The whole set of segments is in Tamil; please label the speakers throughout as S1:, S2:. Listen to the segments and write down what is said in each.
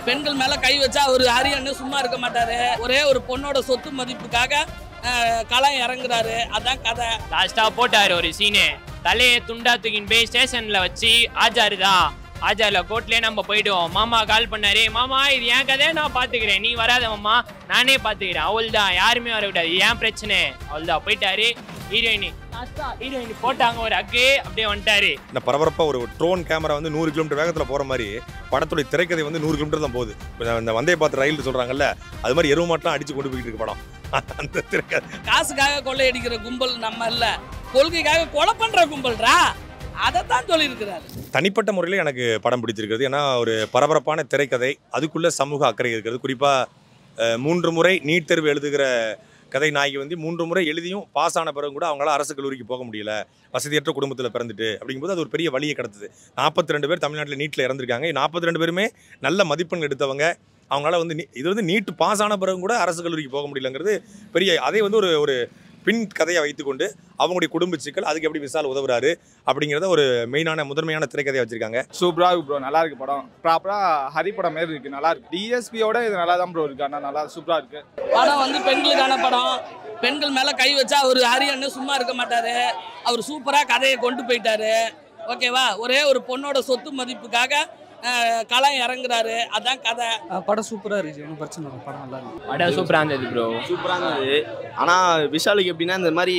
S1: பெண்கள் மேல கை வச்சா அவர் ஹரியன்னு சும்மா இருக்க மாட்டாரு ஒரே ஒரு பொண்ணோட சொத்து மதிப்புக்காக அஹ், களம் இறங்குறாரு அதான் கதை
S2: லாஸ்டா போட்டாரு ஒரு சீனு தலையை துண்டா தூக்கின்னு போய் ஸ்டேஷன்ல வச்சு ஆஜாரு தான் ஆஜார்ல கோர்ட்லயே நம்ம போயிடுவோம் மாமா கால் பண்ணாரு மாமா இது என் கதையை நான் பாத்துக்கிறேன் நீ வராத மாமா நானே பாத்துக்கிறேன் அவள் தான் யாருமே வரக்கூடாது இது ஏன் பிரச்சனை அவள் தான் போயிட்டாரு ஹீரோயினி லாஸ்டா ஹீரோயினி போட்டாங்க ஒரு அக்கு அப்படியே வந்துட்டாரு
S3: இந்த பரபரப்பாக ஒரு ட்ரோன் கேமரா வந்து நூறு கிலோமீட்டர் வேகத்தில் போகிற மாதிரி படத்துடைய திரைக்கதை வந்து நூறு கிலோமீட்டர் தான் போகுது இப்ப இந்த வந்தே பார்த்து ரயில் சொல்கிறாங்கல்ல அது மாதிரி எருவு மாட்டம் அடிச்சு கொண்டு போயிட்டு இருக்கு படம் அந்த திரைக்கதை
S1: காசுக்காக கொள்ளையடிக்கிற கும்பல் நம்ம இல்ல கொள்கைக்காக கொலை பண்ற கும்பல்ரா அதைத்தான் சொல்லியிருக்கிறாரு
S3: தனிப்பட்ட முறையில் எனக்கு படம் பிடிச்சிருக்கிறது ஏன்னா ஒரு பரபரப்பான திரைக்கதை அதுக்குள்ள சமூக அக்கறை இருக்கிறது குறிப்பாக மூன்று முறை நீட் தேர்வு எழுதுகிற கதை நாயகி வந்து மூன்று முறை எழுதியும் பாஸ் ஆன பிறகு கூட அவங்களால அரசு கல்லூரிக்கு போக முடியல வசதியற்ற குடும்பத்தில் பிறந்துட்டு அப்படிங்கும்போது அது ஒரு பெரிய வழியை கிடத்துது நாற்பத்தி ரெண்டு பேர் தமிழ்நாட்டில் நீட்டில் இறந்துருக்காங்க நாற்பத்தி ரெண்டு பேருமே நல்ல மதிப்பெண் எடுத்தவங்க அவங்களால வந்து நீ- இது வந்து நீட் பாஸ் ஆன பிறகு கூட அரசு கல்லூரிக்கு போக முடியலங்கிறது பெரிய அதே வந்து ஒரு ஒரு பின் கதையை வைத்துக்கொண்டு அவங்களுடைய குடும்ப சிக்கல் அதுக்கு எப்படி விசால் உதவுறாரு அப்படிங்கிறத ஒரு மெயினான முதன்மையான திரைக்கதையை வச்சிருக்காங்க
S4: சூப்பராக இருக்கு ப்ரோ நல்லா இருக்கு படம் ப்ராப்பராக ஹரி படம் மாதிரி இருக்கு நல்லா இருக்கு டிஎஸ்பியோட இது நல்லா தான் ப்ரோ இருக்கு ஆனால் நல்லா சூப்பராக இருக்கு
S1: படம் வந்து பெண்களுக்கான படம் பெண்கள் மேல கை வச்சா அவர் ஹரியன்னு சும்மா இருக்க மாட்டாரு அவர் சூப்பரா கதையை கொண்டு போயிட்டாரு ஓகேவா ஒரே ஒரு பொண்ணோட சொத்து மதிப்புக்காக அஹ், களம் இறங்குறாரு அதான் கதை
S5: ஆ, படம் சூப்பராக இருந்துச்சு ஒன்றும் பிரச்சனை இல்லை படம் நல்லா இருக்கு
S2: படம் சூப்பரா இருந்தது ப்ரோ
S6: சூப்பராக இருந்தது ஆனால் விஷாலுக்கு எப்படின்னா இந்த மாதிரி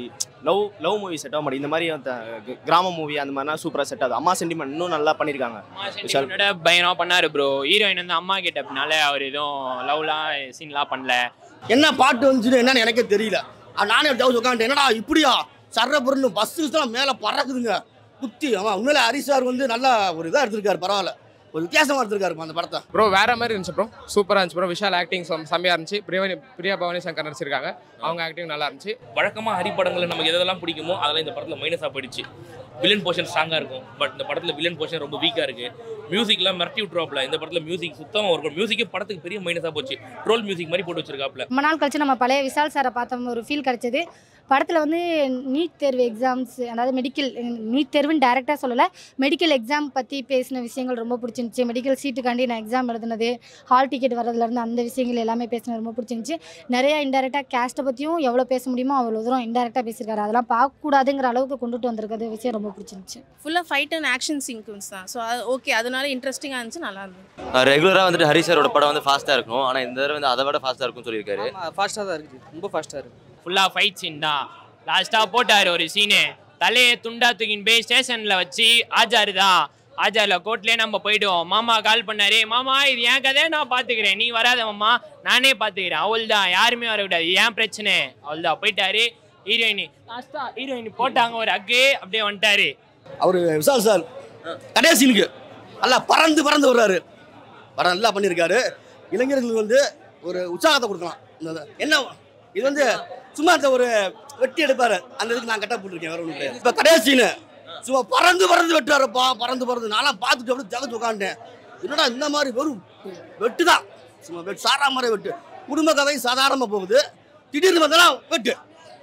S6: லவ் லவ் மூவி செட் ஆக மாட்டேங்குது இந்த மாதிரி அந்த க- கிராம மூவி அந்த மாதிரிலாம் சூப்பராக செட் ஆகுது அம்மா சென்டிமெண்ட் இன்னும் நல்லா பண்ணியிருக்காங்க விஷால்.
S2: என்னோட பயங்கரமா பண்ணாரு ப்ரோ ஹீரோயின் வந்து அம்மா கிட்ட அப்படினால அவர் எதுவும் லவ்லாம் சீன்லாம் பண்ணல
S7: என்ன பாட்டு வந்துச்சுன்னு என்னன்னு எனக்கே தெரியல அது நானே டவுஸ் உட்காந்துட்டேன் என்னடா இப்படியா சர்ற பொருள் பஸ்ஸு மேலே பறக்குதுங்க குத்தி ஆமாம் உண்மையிலே ஹரி சார் வந்து நல்லா ஒரு இதாக எடுத்திருக்காரு பரவாயில்ல ஒரு வித்தியாசமாக எடுத்திருக்காரு அந்த படத்தை
S8: ப்ரோ வேற மாதிரி இருந்துச்சு ப்ரோ சூப்பராக இருந்துச்சு ப்ரோ விஷால் ஆக்டிங் செம்மையாக இருந்துச்சு பிரியா பிரியா பவானி சங்கர் நடிச்சிருக்காங்க அவங்க ஆக்டிங் நல்லா இருந்துச்சு
S9: வழக்கமாக ஹரி படங்களில் நமக்கு எதெல்லாம் பிடிக்குமோ அதெல்லாம் இந்த படத்தில் மைனஸாக போயிடுச்சு வில்லன் போர்ஷன் ஸ்ட்ராங்காக இருக்கும் பட் இந்த படத்தில் வில்லன் போர்ஷன் ரொம்ப வீக்காக இருக்குது மியூசிக்லாம் மிரட்டி விட்ருவாப்ல இந்த படத்தில் மியூசிக் சுத்தமாக இருக்கும் மியூசிக்கே படத்துக்கு பெரிய மைனஸாக போச்சு ட்ரோல் மியூசிக் மாதிரி போட்டு வச்சிருக்காப்ல
S10: ரொம்ப நாள் கழிச்சு நம்ம பழைய விசால் சாரை பார்த்த ஒரு ஃபீல் கிடைச்சது படத்தில் வந்து நீட் தேர்வு எக்ஸாம்ஸ் அதாவது மெடிக்கல் நீட் தேர்வுன்னு டேரெக்டாக சொல்லலை மெடிக்கல் எக்ஸாம் பற்றி பேசின விஷயங்கள் ரொம்ப பிடிச்சிருந்துச்சி மெடிக்கல் சீட்டுக்காண்டி நான் எக்ஸாம் எழுதுனது ஹால் டிக்கெட் வரதுலேருந்து அந்த விஷயங்கள் எல்லாமே பேசினது ரொம்ப பிடிச்சிருந்துச்சி நிறையா இன்டெரக்டாக கேஸ்ட்டை பற்றியும் எவ்வளோ பேச முடியுமோ அவ்வளோ தூரம் இன்டெரக்டாக பேசியிருக்காரு அதெல்லாம் பார்க்கக்கூடாதுங்கிற அளவுக்கு கொண்டுட்டு வந்திருக்கிறது விஷயம் ரொம்ப பிடிச்சிருந்துச்சி
S11: ஃபுல்லாக ஃபைட் அண்ட் ஆக்ஷன் சீக்வன்ஸ் தான் ஸோ அது ஓகே அதனால இன்ட்ரெஸ்டிங்காக இருந்துச்சு நல்லா இருந்தது
S6: ரெகுலராக வந்துட்டு ஹரி சாரோட படம் வந்து ஃபாஸ்ட்டாக இருக்கும் ஆனால் இந்த தடவை வந்து அதை விட ஃபாஸ்ட்டாக இருக்கும்னு சொல்லியிருக்காரு
S5: ஆமாம் ஃபாஸ்ட்டாக தான் இருக்குது ரொம்ப ஃபாஸ்ட்டாக இருக்குது
S2: ஃபுல்லா ஃபைட் சீன் தான் லாஸ்டா போட்டாரு ஒரு சீனு தலையை துண்டா தூக்கின்னு போய் ஸ்டேஷன்ல வச்சு ஆஜாரு தான் ஆஜார்ல கோர்ட்லயே நம்ம போயிடுவோம் மாமா கால் பண்ணாரு மாமா இது என் கதையை நான் பாத்துக்கிறேன் நீ வராத மாமா நானே பாத்துக்கிறேன் அவள் தான் யாருமே வரக்கூடாது இது ஏன் பிரச்சனை அவள் தான் போயிட்டாரு ஹீரோயினி லாஸ்டா ஹீரோயினி போட்டாங்க ஒரு அக்கு அப்படியே வந்துட்டாரு
S7: அவர் விசால் சார் கடைசினுக்கு நல்லா பறந்து பறந்து வர்றாரு படம் நல்லா பண்ணியிருக்காரு இளைஞர்களுக்கு வந்து ஒரு உற்சாகத்தை கொடுக்கலாம் இந்த என்ன இது வந்து சும்மா அந்த ஒரு வெட்டி எடுப்பாரு அந்த இதுக்கு நான் கட்ட போட்டிருக்கேன் வேற ஒன்று இப்போ கடைசின்னு சும்மா பறந்து பறந்து வெட்டுறாருப்பா பறந்து பறந்து நான்லாம் பார்த்துட்டு அப்படியே ஜகத்து உட்காந்துட்டேன் என்னடா இந்த மாதிரி வெறும் வெட்டு தான் சும்மா வெட்டு சாரா மாதிரி வெட்டு குடும்ப கதை சாதாரணமாக போகுது திடீர்னு வந்தாலும் வெட்டு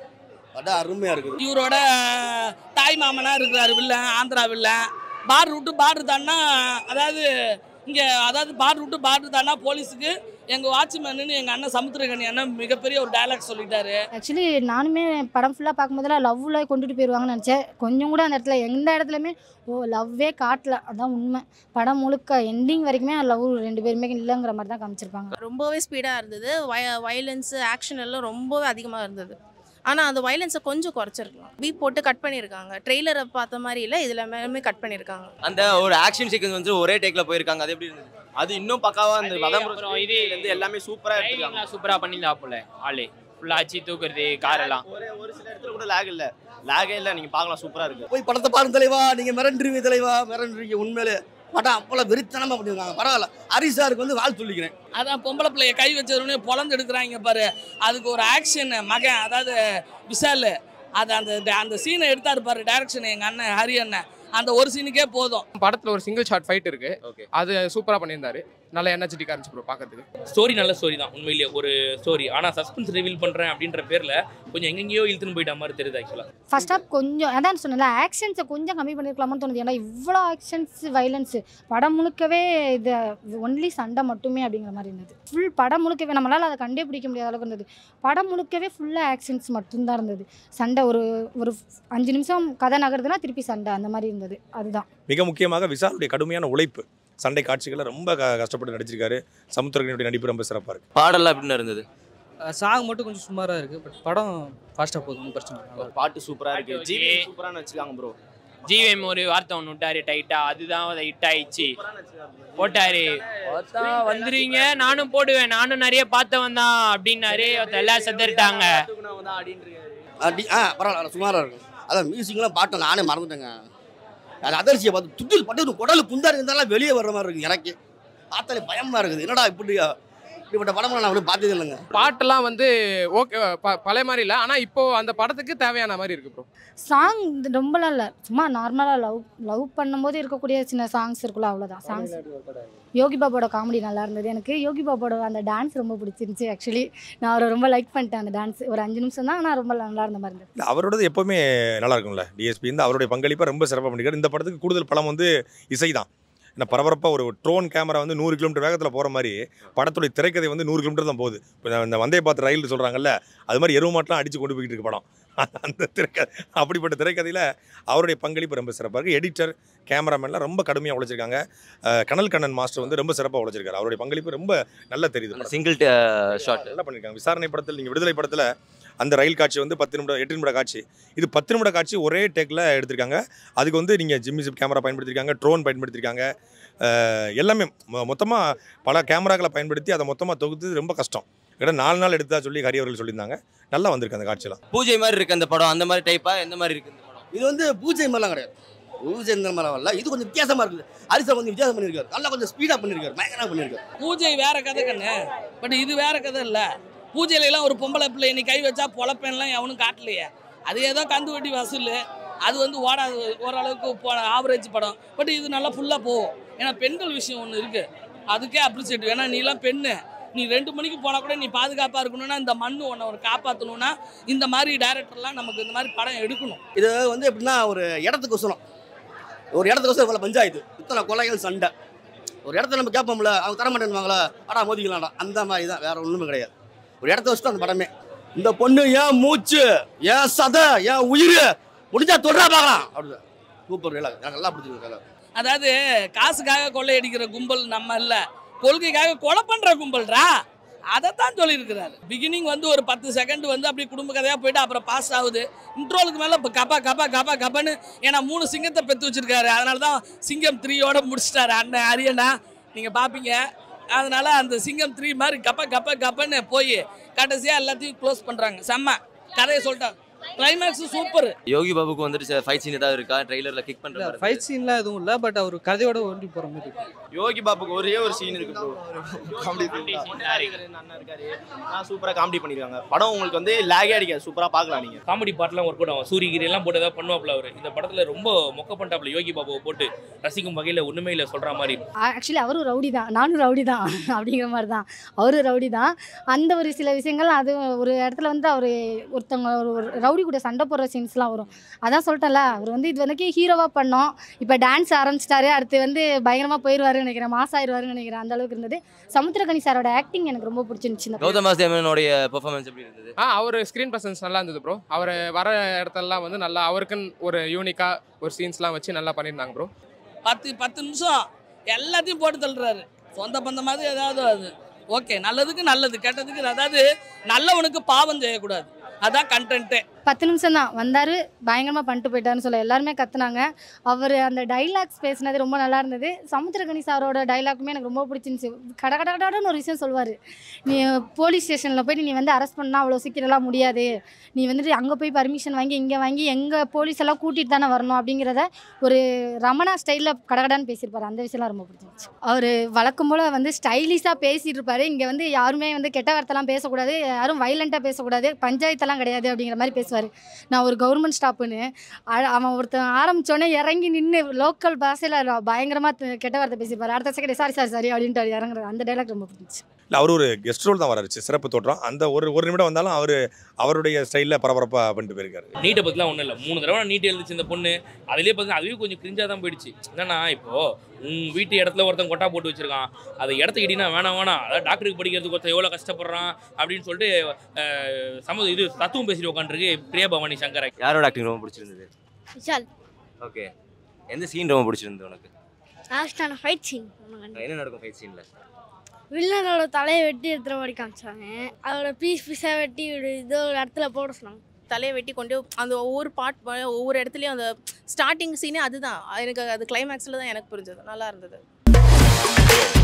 S7: அதான் அருமையாக இருக்குது
S1: இவரோட தாய் மாமனா இருக்கிறாரு வில்லன் ஆந்திரா வில்லன் பார்டர் விட்டு பார்டர் தான்னா அதாவது இங்கே அதாவது பார்டர் விட்டு பார்டர் தானா போலீஸுக்கு எங்கள் வாட்ச்மேனு எங்கள் அண்ணன் சமுத்திரகனி அண்ணன் மிகப்பெரிய ஒரு டயலாக் சொல்லிட்டாரு
S10: ஆக்சுவலி நானுமே படம் ஃபுல்லாக பார்க்கும்போதெல்லாம் லவ்வில் கொண்டுட்டு போயிடுவாங்கன்னு நினச்சேன் கொஞ்சம் கூட அந்த இடத்துல எந்த இடத்துலையுமே ஓ லவ்வே காட்டல அதான் உண்மை படம் முழுக்க எண்டிங் வரைக்குமே லவ் ரெண்டு பேருமே இல்லைங்கிற மாதிரி தான் காமிச்சிருப்பாங்க
S11: ரொம்பவே ஸ்பீடாக இருந்தது வய வயலன்ஸு ஆக்ஷன் எல்லாம் ரொம்பவே அதிகமாக இருந்தது ஆனால் அந்த வயலன்ஸை கொஞ்சம் குறைச்சிருக்கலாம் பீப் போட்டு கட் பண்ணியிருக்காங்க ட்ரெய்லரை பார்த்த மாதிரி இல்லை இதில் எல்லாமே கட் பண்ணியிருக்காங்க
S6: அந்த ஒரு ஆக்ஷன் சீக்வன்ஸ் வந்து ஒரே டேக்ல போயிருக்காங்க அது எப்படி இருந்தது அது இன்னும் பக்காவா அந்த
S2: அது
S6: வதம்
S2: அப்புறம் இது
S6: வந்து எல்லாமே சூப்பரா எடுத்துருக்காங்க
S2: சூப்பரா பண்ணியிருந்தா போல ஆளு ஃபுல்லா அச்சு தூக்குறது கார் எல்லாம்
S6: ஒரே ஒரு சில இடத்துல கூட லேக் இல்ல லேகே இல்ல நீங்க பார்க்கலாம் சூப்பரா இருக்கு
S7: போய் படத்தை பாருங்க தலைவா நீங்க மிரண்டுருவீங்க தலைவா மிரண்டுருவீங்க உண்மையிலே படம் அவ்வளோ வெறித்தனமா பண்ணியிருக்காங்க பரவாயில்ல ஹரி சாருக்கு வந்து வாழ் சொல்லிக்கிறேன்
S1: அதான் பொம்பளை பிள்ளைய கை வச்சதுனே பொழந்து எடுக்கிறாங்க பாரு அதுக்கு ஒரு ஆக்ஷன் மகன் அதாவது விஷால் அது அந்த அந்த சீனை எடுத்தாரு பாரு டைரக்ஷன் எங்கள் அண்ணன் ஹரி அண்ணன் அந்த ஒரு சீனுக்கே போதும்
S8: படத்தில் ஒரு சிங்கிள் ஷாட் ஃபைட் இருக்கு
S6: ஓகே
S8: அது சூப்பராக பண்ணியிருந்தாரு நல்லா எனர்ஜெட்டிக்காக இருந்துச்சு ப்ரோ பார்க்கறதுக்கு
S9: ஸ்டோரி நல்ல ஸ்டோரி தான் உண்மையிலேயே ஒரு ஸ்டோரி ஆனால் சஸ்பென்ஸ் ரிவீல் பண்ணுறேன் அப்படின்ற பேரில் கொஞ்சம் எங்கெங்கேயோ இழுத்துன்னு போயிட்ட மாதிரி தெரியுது ஆக்சுவலாக
S10: ஃபர்ஸ்ட் ஹாஃப் கொஞ்சம் அதான் சொன்னல ஆக்ஷன்ஸை கொஞ்சம் கம்மி பண்ணியிருக்கலாமான்னு தோணுது ஏன்னா இவ்வளோ ஆக்ஷன்ஸ் வைலன்ஸு படம் முழுக்கவே இது ஒன்லி சண்டை மட்டுமே அப்படிங்கிற மாதிரி இருந்தது ஃபுல் படம் முழுக்கவே நம்மளால் அதை கண்டே பிடிக்க முடியாத அளவுக்கு இருந்தது படம் முழுக்கவே ஃபுல்லாக ஆக்ஷன்ஸ் மட்டும்தான் இருந்தது சண்டை ஒரு ஒரு அஞ்சு நிமிஷம் கதை நகருதுன்னா திருப்பி சண்டை அந்த மாதிரி இருந்தது அதுதான்
S3: மிக முக்கியமாக விஷாலுடைய கடுமையான உழைப்பு சண்டை காட்சிகளை ரொம்ப க- கஷ்டப்பட்டு நடிச்சிருக்காரு சமுத்திரகனுடைய நடிப்பு ரொம்ப சிறப்பாக இருக்கு
S6: பாடலாம் எப்படின்னு இருந்தது
S5: சாங் மட்டும் கொஞ்சம் சுமாராக இருக்குது பட் படம் ஃபாஸ்ட்டாக போகுது ஒன்றும் பிரச்சனை இல்லை
S6: பாட்டு சூப்பரா இருக்கு ஜிவி சூப்பரா நடிச்சிருக்காங்க ப்ரோ
S2: ஜிவிஎம் ஒரு வார்த்தை ஒன்று விட்டாரு டைட்டா அதுதான் அதை ஹிட் ஆயிடுச்சு போட்டாரு பார்த்தா வந்துருவீங்க நானும் போடுவேன் நானும் நிறைய பார்த்தவன் தான் அப்படின்னாரு ஒருத்தர் எல்லாம் செத்துட்டாங்க
S7: அடி ஆ பரவாயில்ல சுமாராக இருக்கும் அதான் மியூசிக்லாம் பாட்டை நானே மறந்துட்டேங்க அது அதிர்ச்சியை பார்த்து துட்டில் பட்டு குடல் குந்தாரி இருந்தாலும் வெளியே வர்ற மாதிரி இருக்குது எனக்கு பார்த்தாலே பயமாக இருக்குது என்னடா இப்படி இப்படிப்பட்ட படம்லாம் நான் அப்படியே பார்த்தது இல்லைங்க
S8: பாட்டெல்லாம் வந்து ஓகே ப- பழைய மாதிரி இல்லை ஆனால் இப்போ அந்த படத்துக்கு தேவையான மாதிரி இருக்கு ப்ரோ
S10: சாங் ரொம்பலாம் இல்லை சும்மா நார்மலாக லவ் லவ் பண்ணும்போது இருக்கக்கூடிய சின்ன சாங்ஸ் இருக்குல்ல அவ்வளோதான் சாங்ஸ் யோகி பாபாவோட காமெடி நல்லா இருந்தது எனக்கு யோகி பாபாவோட அந்த டான்ஸ் ரொம்ப பிடிச்சிருந்துச்சி ஆக்சுவலி நான் அவரை ரொம்ப லைக் பண்ணிட்டேன் அந்த டான்ஸ் ஒரு அஞ்சு நிமிஷம் தான் ஆனால் ரொம்ப நல்லா இருந்த மாதிரி இருந்தது
S3: இல்ல, அவரோடது எப்பவுமே நல்லா இருக்கும்ல டிஎஸ்பி வந்து அவருடைய பங்களிப்பை ரொம்ப சிறப்பாக பண்ணிருக்காரு இந்த படத்துக்கு கூடுதல் பலம் வந்து இசை தான் ஏன்னா பரபரப்பாக ஒரு ட்ரோன் கேமரா வந்து நூறு கிலோமீட்டர் வேகத்தில் போகிற மாதிரி படத்துடைய திரைக்கதை வந்து நூறு கிலோமீட்டர் தான் போகுது இப்போ இந்த வந்தே பார்த்து ரயில் சொல்கிறாங்கல்ல அது மாதிரி எருவு மாட்டெலாம் அடித்து கொண்டு போய்கிட்டு இருக்கு படம் அந்த திரைக்கதை அப்படிப்பட்ட திரைக்கதையில் அவருடைய பங்களிப்பு ரொம்ப சிறப்பாக இருக்குது எடிட்டர் கேமராமேன்லாம் ரொம்ப கடுமையாக உழைச்சிருக்காங்க அஹ் கனல் கண்ணன் மாஸ்டர் வந்து ரொம்ப சிறப்பாக உழைச்சிருக்காரு அவருடைய பங்களிப்பு ரொம்ப நல்லா தெரியுது படத்துல.
S6: சிங்கிள் ஷாட்
S3: நல்லா பண்ணியிருக்காங்க விசாரணை படத்தில் நீங்கள் விடுதலை படத்தில் அந்த ரயில் காட்சி வந்து பத்து நிமிடம் எட்டு நிமிட காட்சி இது பத்து நிமிட காட்சி ஒரே டேக்கில் எடுத்திருக்காங்க அதுக்கு வந்து நீங்கள் ஜிம்மி சிப் கேமரா பயன்படுத்தியிருக்காங்க ட்ரோன் பயன்படுத்தியிருக்காங்க அஹ் எல்லாமே மொத்தமாக பல கேமராக்களை பயன்படுத்தி அதை மொத்தமாக தொகுத்து ரொம்ப கஷ்டம் ஏன்னா நாலு நாள் எடுத்தா சொல்லி ஹரி அவர்கள் சொல்லியிருந்தாங்க நல்லா வந்திருக்கு அந்த காட்சியெல்லாம்
S6: பூஜை மாதிரி இருக்கு அந்த படம் அந்த மாதிரி டைப்பா எந்த மாதிரி இருக்கு இந்த படம்
S7: இது வந்து பூஜை மாதிரிலாம் கிடையாது பூஜை இந்த மாதிரிலாம் வரல இது கொஞ்சம் வித்தியாசமாக இருக்குது ஹரிசா கொஞ்சம் வித்தியாசம் பண்ணியிருக்காரு நல்லா கொஞ்சம் ஸ்பீடாக பண்ணியிருக்காரு பயங்கரமாக பண்ணியிருக்காரு
S1: பூஜை வேற கதை கண்ணு பட் இது வேற கதை இல்லை பூஜையில எல்லாம் ஒரு பொம்பளை பிள்ளை நீ கை வச்சா பொழப்பேன்லாம் எவனும் காட்டலையே அது ஏதோ கந்து வட்டி வசூல் அது வந்து ஓடாது ஓரளவுக்கு போ ஆவரேஜ் படம் பட் இது நல்லா ஃபுல்லாக போகும் ஏன்னா பெண்கள் விஷயம் ஒன்று இருக்குது அதுக்கே அப்ரிசியேட் ஏன்னா நீலாம் பெண்ணு நீ ரெண்டு மணிக்கு போனால் கூட நீ பாதுகாப்பாக இருக்கணும்னா இந்த மண்ணு உன்னை ஒரு காப்பாற்றணும்னா இந்த மாதிரி டேரக்டர்லாம் நமக்கு இந்த மாதிரி படம் எடுக்கணும்
S7: இது வந்து எப்படின்னா ஒரு இடத்துக்கு ஒசரம் ஒரு இடத்துக்கு ஒசரம் இவ்வளோ பஞ்சாயத்து இத்தனை கொலைகள் சண்டை ஒரு இடத்த நம்ம கேட்போம்ல அவங்க தர மாட்டேன்னுவாங்களா அடா மோதிக்கலாம்டா அந்த மாதிரி தான் வேற ஒன்றுமே கிடையாது ஒரு இடத்த வச்சுட்டு அந்த படமே இந்த பொண்ணு ஏன் மூச்சு ஏன் சதை ஏன் உயிர் முடிஞ்சா தொடரா பார்க்கலாம் அப்படிதான் சூப்பர் எனக்கு நல்லா பிடிச்சிருக்கு
S1: அதாவது காசுக்காக கொள்ளையடிக்கிற கும்பல் நம்ம இல்லை கொள்கைக்காக கொலை பண்ணுற கும்பல்ரா அதைத்தான் சொல்லியிருக்கிறாரு பிகினிங் வந்து ஒரு பத்து செகண்ட் வந்து அப்படியே குடும்ப கதையாக போயிட்டு அப்புறம் பாஸ் ஆகுது இன்ட்ரோலுக்கு மேலே இப்போ கப்பா கப்பா கப்பா கப்பான்னு ஏன்னா மூணு சிங்கத்தை பெற்று வச்சிருக்காரு அதனால தான் சிங்கம் த்ரீயோட முடிச்சிட்டாரு அண்ணன் அரியண்ணா நீங்கள் பார்ப்பீங்க அதனால அந்த சிங்கம் த்ரீ மாதிரி கப்பா கப்பா கப்பன்னு போய் கடைசியாக எல்லாத்தையும் க்ளோஸ் பண்ணுறாங்க செம்ம கதையை சொல்லிட்டாங்க கிளைமேக்ஸ் சூப்பர்
S6: யோகி பாபுக்கு வந்துட்டு ஃபைட் சீன் ஏதாவது இருக்கா ட்ரெய்லர்ல கிக் பண்ற மாதிரி
S5: ஃபைட் சீன்லாம் எதுவும் இல்லை பட் அவர் கதையோட ஒன்றி போகிற மாதிரி இருக்கு
S6: யோகி பாபுக்கு ஒரே ஒரு சீன் இருக்கு ப்ரோ காமெடி அண்ணா இருக்காரு நான் சூப்பரா காமெடி பண்ணிருக்காங்க படம் உங்களுக்கு வந்து லேகே அடிக்காது சூப்பரா பார்க்கலாம் நீங்க
S9: காமெடி பாட்டெலாம் ஒர்க் அவுட் ஆகும் சூரியகிரி எல்லாம் போட்டு ஏதாவது பண்ணுவாப்ல அவர் இந்த படத்துல ரொம்ப மொக்க பண்ணிட்டாப்ல யோகி பாபுவை போட்டு ரசிக்கும் வகையில் ஒண்ணுமே இல்லை சொல்ற மாதிரி
S10: ஆக்சுவலி அவரும் ரவுடி தான் நானும் ரவுடி தான் அப்படிங்கிற மாதிரி தான் அவரும் ரவுடி தான் அந்த ஒரு சில விஷயங்கள் அது ஒரு இடத்துல வந்து அவர் ஒருத்தவங்க ஒரு ஒரு ரவுடி கூட சண்டை போடுற சீன்ஸ்லாம் வரும் அதான் சொல்லிட்டேன்ல அவர் வந்து இது வரைக்கும் ஹீரோவாக பண்ணோம் இப்போ டான்ஸ் ஆரம்பிச்சிட்டாரு அடுத்து வந்து பயங்கரமாக போயிடுவாருன்னு நினைக்கிறேன் மாஸ் ஆயிடுவாருன்னு நினைக்கிறேன் அந்த அளவுக்கு இருந்தது சமுத்திரகனி சாரோட ஆக்டிங் எனக்கு ரொம்ப பிடிச்சிருந்துச்சு இந்த
S6: கௌதம் வாசுதேவனுடைய பெர்ஃபார்மன்ஸ் எப்படி இருந்தது
S8: ஆ அவர் ஸ்க்ரீன் பர்சன்ஸ் நல்லா இருந்தது ப்ரோ அவர் வர இடத்தெல்லாம் வந்து நல்லா அவருக்குன்னு ஒரு யூனிக்காக ஒரு சீன்ஸ்லாம் வச்சு நல்லா பண்ணியிருந்தாங்க ப்ரோ
S1: பத்து பத்து நிமிஷம் எல்லாத்தையும் போட்டு தள்ளுறாரு சொந்த பந்தமாவது ஏதாவது அது ஓகே நல்லதுக்கு நல்லது கெட்டதுக்கு அதாவது நல்லவனுக்கு பாவம் செய்யக்கூடாது அதான் கண்டென்ட்டே
S10: பத்து நிமிஷம் தான் வந்தார் பயங்கரமாக பண்ணிட்டு போயிட்டாருன்னு சொல்ல எல்லாருமே கத்துனாங்க அவர் அந்த டைலாக்ஸ் பேசினது ரொம்ப நல்லா இருந்தது சமுத்திரகனி சாரோட டைலாக்குமே எனக்கு ரொம்ப பிடிச்சிருந்துச்சு கட கட கடன்னு ஒரு விஷயம் சொல்வார் நீ போலீஸ் ஸ்டேஷனில் போயிட்டு நீ வந்து அரெஸ்ட் பண்ணால் அவ்வளோ சீக்கிரம்லாம் முடியாது நீ வந்துட்டு அங்கே போய் பர்மிஷன் வாங்கி இங்கே வாங்கி எங்கள் போலீஸ் எல்லாம் கூட்டிகிட்டு தானே வரணும் அப்படிங்கிறத ஒரு ரமணா ஸ்டைலில் கடகடான்னு பேசியிருப்பாரு அந்த விஷயம்லாம் ரொம்ப பிடிச்சிருந்துச்சு அவர் வழக்கம் போல் வந்து ஸ்டைலிஷாக பேசிகிட்டு இருப்பாரு இங்கே வந்து யாருமே வந்து கெட்ட வார்த்தைலாம் பேசக்கூடாது யாரும் வைலண்ட்டாக பேசக்கூடாது பஞ்சாயத்தெல்லாம் கிடையாது அப்படிங்கிற மாதிரி பேசுவார் பேசியிருப்பாரு நான் ஒரு கவர்மெண்ட் ஸ்டாப்புன்னு அ- அவன் ஒருத்தன் ஆரம்பிச்சோடனே இறங்கி நின்று லோக்கல் பாஷையில் பயங்கரமாக கெட்ட வார்த்தை பேசியிருப்பாரு அடுத்த செகண்ட் சாரி சாரி சாரி அப்படின்ட்டு இறங்குறது அந்த டைலாக் ரொம்ப பிடிச்சி
S3: இல்லை அவர் ஒரு கெஸ்ட் ரோல் தான் வராரு சிறப்பு தோற்றம் அந்த ஒரு ஒரு நிமிடம் வந்தாலும் அவர் அவருடைய ஸ்டைலில் பரபரப்பாக பண்ணிட்டு போயிருக்காரு
S9: நீட்டை பற்றிலாம் ஒன்றும் இல்லை மூணு தடவை நான் நீட் எழுதிச்சு இந்த பொண்ணு அதிலே பார்த்தீங்கன்னா அதுவே கொஞ்சம் கிரிஞ்சாக தான் போயிடுச்சு என்னன்னா இப்போ உன் வீட்டு இடத்துல ஒருத்தன் கொட்டா போட்டு வச்சிருக்கான் அதை இடத்த இடினா வேணாம் வேணாம் அதாவது டாக்டருக்கு படிக்கிறதுக்கு ஒருத்தன் எவ்வளோ கஷ்டப்படுறான் அப்படின்னு சொல்லிட்டு அஹ், சமூக இது தத்துவம் பேசிட்டு உட்காந்துருக்கு பிரியா பவானி சங்கரை
S12: யாரோட ஆக்டிங் ரொம்ப பிடிச்சிருந்தது
S13: விஷால்
S12: ஓகே எந்த சீன் ரொம்ப பிடிச்சிருந்தது உனக்கு
S13: லாஸ்டான ஃபைட் சீன்
S12: என்ன நடக்கும் ஃபைட் சீனில்
S13: வில்லனோட தலையை வெட்டி எடுத்துற மாதிரி காமிச்சாங்க அதோட பீஸ் பீஸாக வெட்டி ஒரு இதோ ஒரு இடத்துல போட சொன்னாங்க
S11: தலையை வெட்டி கொண்டு அந்த ஒவ்வொரு பார்ட் ஒவ்வொரு இடத்துலையும் அந்த ஸ்டார்டிங் சீனே அதுதான் எனக்கு அது கிளைமேக்ஸில் தான் எனக்கு புரிஞ்சது நல்லா இருந்தது